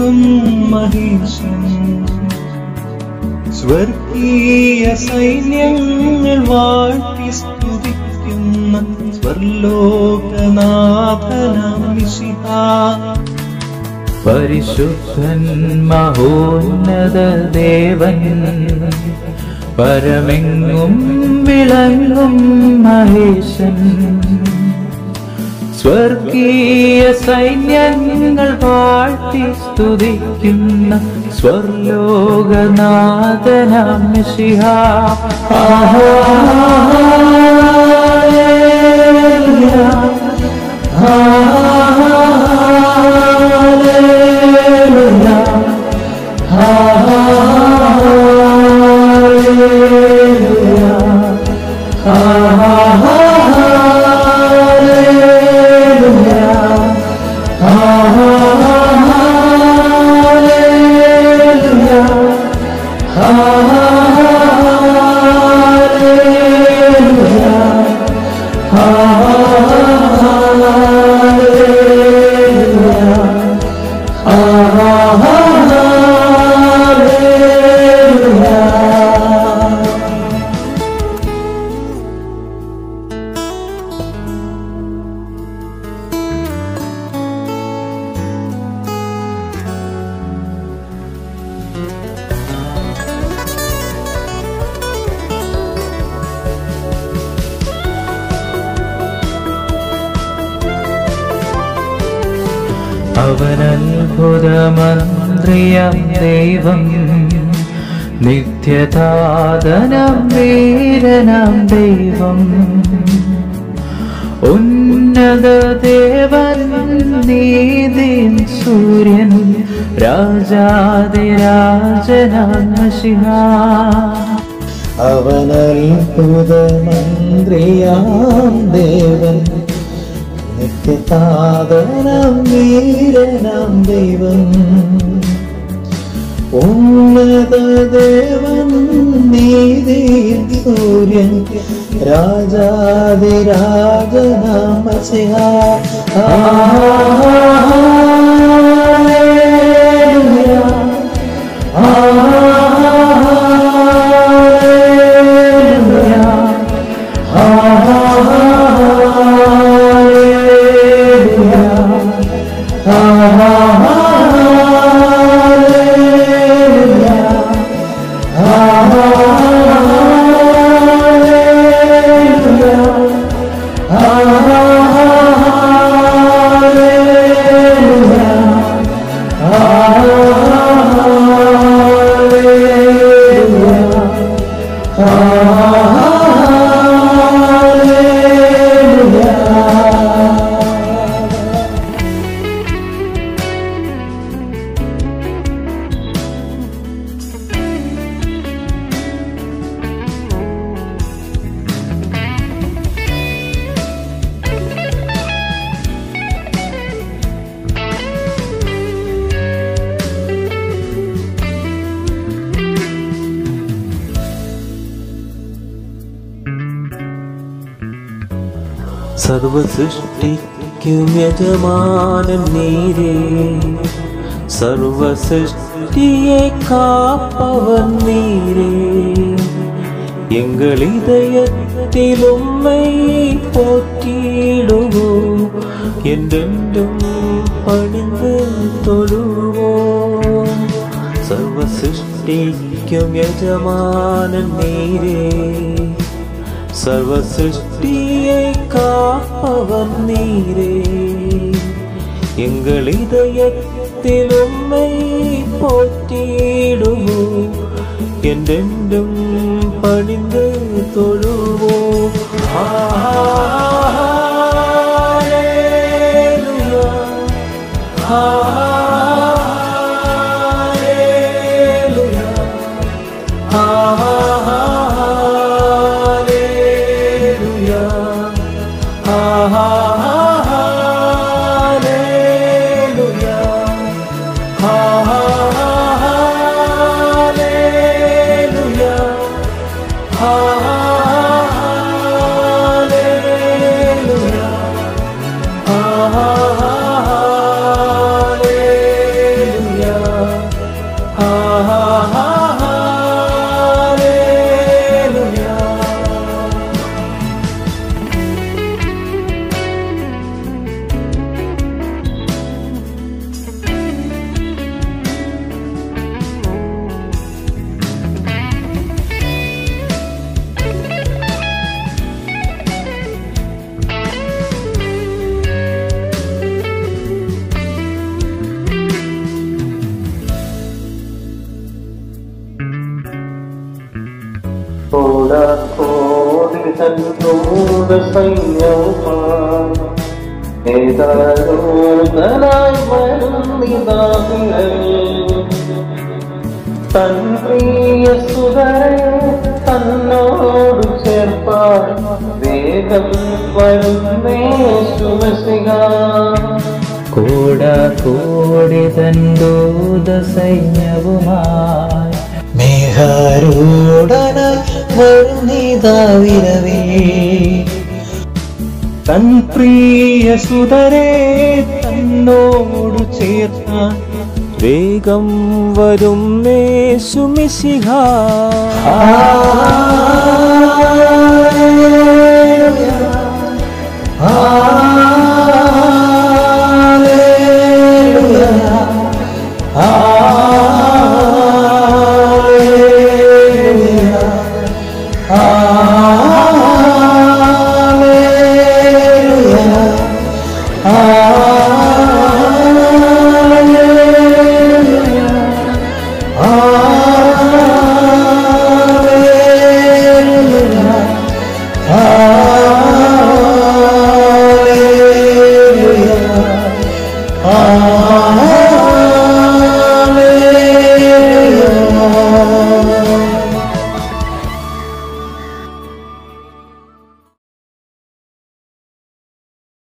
പരമെങ്ങും മഹേശൻ സ്വർഗീയ സൈന്യങ്ങൾ വാഴ്ത്തി സ്തുതിക്കുന്ന സ്വർലോകനാഥനാം മിശിഹാ പരിശുദ്ധൻ മഹോന്നത ദേവൻ പരമെങ്ങും വിളങ്ങും മഹേശൻ സ്വർഗീയ സൈന്യങ്ങൾ വാഴ്ത്തി സ്തുതിക്കുന്ന സ്വർലോകനാഥനാം മിശിഹ അവനത്ഭുതമന്ത്രിയം ദൈവം നിത്യതാതനം വീരനം ദൈവം ഉന്നത ദേവൻ നീതിൻ സൂര്യൻ രാജാതിരാജനാശിഹ അവനത്ഭുതമന്ത്രിയാം ദേവൻ നിത്യതാതനം വീരനാം ദൈവം ഉന്നത ദേവൻ നീതി സൂര്യൻ രാജാതിരാജനാമ സർവസൃഷ്ടിക്കും യജമാനൻ നീരേ സർവസൃഷ്ടിയെ കാപ്പവൻ നീരേ எங்கள் இதயத்தில் உம்மை போற்றிடுவோ என்றென்றும் பணிந்து தொழுவோம் சர்வ சிருஷ்டிக்கும் எஜமானன் நீரே சர்வ சிருஷ்டியை காப்பவன் நீரே எங்கள் இதயத்தில் உம்மை போற்றிடுவோம் என்றென்றும் பணிந்து தொழுவோம் ஹalleluya ஹalleluya ஹalleluya ஹalleluya ஹalleluya തൻ ദൂത സൈന്യവുമായി ഏതാനൂതനായി വരുന്നിതാവിരൽ തൻ പ്രിയ സുതരെ തന്നോടു ചേർപ്പാൻ വേഗം വരുന്നേ ശുഭശിക കൂട കൂടി തന്തൂത സൈന്യവുമായി മേഘാരൂഢനായി വരുന്നിതാവിരവേ തൻ പ്രിയ സുതരെ തന്നോടു ചേർത്താൻ വേഗം വരും സുമിശിഹ ആ